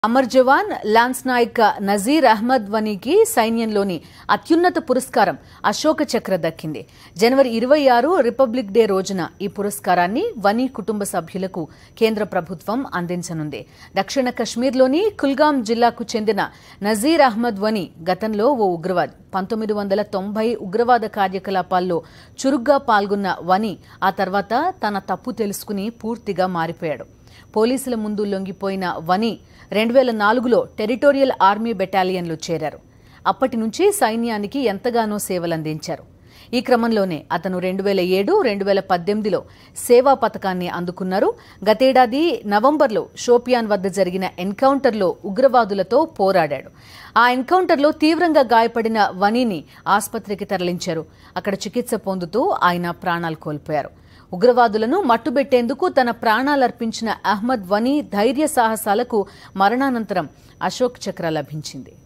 అమర్ జవాన్ లాన్స్ నాయక్ నజీర్ అహ్మద్ వనీకి సైన్యంలోని అత్యున్నత పురస్కారం అశోక చక్ర దక్కింది జనవరి ఇరవై ఆరు రిపబ్లిక్ డే రోజున ఈ పురస్కారాన్ని వనీ కుటుంబ సభ్యులకు కేంద్ర ప్రభుత్వం అందించనుంది దక్షిణ కశ్మీర్లోని కుల్గాం జిల్లాకు చెందిన నజీర్ అహ్మద్ వనీ గతంలో ఓ ఉగ్రవాది పంతొమ్మిది వందల తొంభై ఉగ్రవాద కార్యకలాపాల్లో చురుగ్గా పాల్గొన్న వని ఆ తర్వాత తన తప్పు తెలుసుకుని పూర్తిగా మారిపోయాడు పోలీసుల ముందు లొంగిపోయిన వని రెండు వేల నాలుగులో టెరిటోరియల్ ఆర్మీ బెటాలియన్లో చేరారు అప్పటి నుంచి సైన్యానికి ఎంతగానో సేవలందించారు ఈ క్రమంలోనే అతను రెండు వేల ఏడు రెండు వేల పద్దెనిమిదిలో సేవా పథకాన్ని అందుకున్నారు గతేడాది నవంబర్లో షోపియాన్ వద్ద జరిగిన ఎన్కౌంటర్లో ఉగ్రవాదులతో పోరాడాడు ఆ ఎన్కౌంటర్లో తీవ్రంగా గాయపడిన వనీని ఆసుపత్రికి తరలించారు అక్కడ చికిత్స పొందుతూ ఆయన ప్రాణాలు కోల్పోయారు ఉగ్రవాదులను మట్టుబెట్టేందుకు తన ప్రాణాలర్పించిన అహ్మద్ వనీ ధైర్య సాహసాలకు మరణానంతరం అశోక్ చక్ర లభించింది